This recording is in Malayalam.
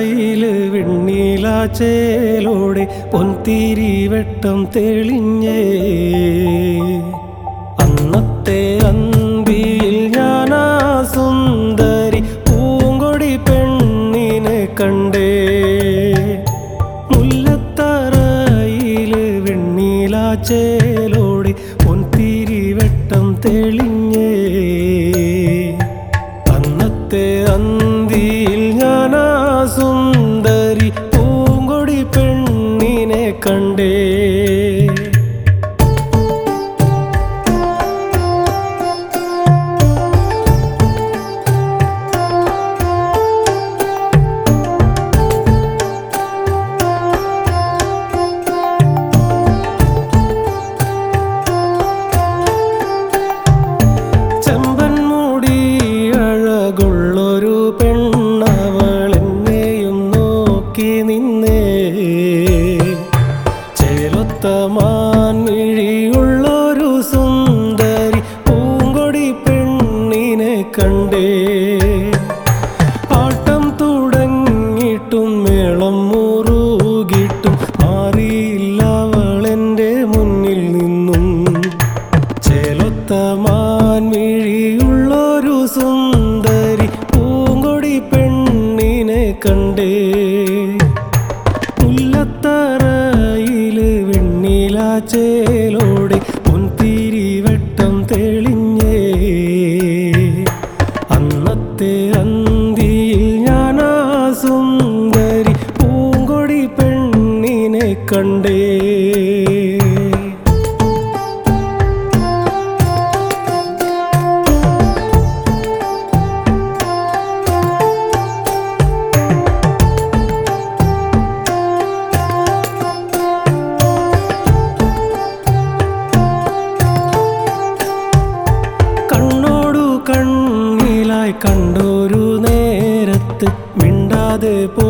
മുല്ലത്തറയില് വെണ്ണീല ചേലോടെ പൊൻതിരി വെട്ടം തെളിഞ്ഞേ അന്നത്തെ അന്തിയിൽ ഞാനാ സുന്ദരി പൂങ്കൊടി പെണ്ണിനെ കണ്ടേ മുല്ലത്തറയില് വെണ്ണീല ചേലോടെ പൊൻതിരി വെട്ടം തെളിഞ്ഞേ അന്നത്തെ അന്തിയിൽ ഞാനാ സുന്ദരി പൂങ്കൊടി പെണ്ണിനെ കണ്ടേ ചെമ്പൻ മൂടി അഴകുള്ളൊരു പെണ്ണവൾ എന്നെയും നോക്കി നിന്നേ ചേലൊത്ത മാൻമിഴിയുള്ളൊരു സുന്ദരി പൂങ്കൊടി പെണ്ണിനെ കണ്ടേ ആട്ടം തുടങ്ങിയിട്ടും മേളം മുറുകിട്ടും മാറിയില്ല അവളെൻ്റെ മുന്നിൽ നിന്നും ചേലൊത്ത മാൻമിഴിയുള്ളൊരു സുന്ദരി പൂങ്കൊടി പെണ്ണിനെ കണ്ടേ മുല്ലത്തറയില് വെണ്ണില ചേലോടെ പൊൻതിരി വെട്ടം തെളിഞ്ഞേ അന്നത്തെ അന്തിയിൽ ഞാനാ സുന്ദരി പൂങ്കൊടി പെണ്ണിനെ കണ്ടേ കണ്ണോടു കണ്ണിലായി കണ്ടൊരു നേരത്ത് മിണ്ടാതെ പോ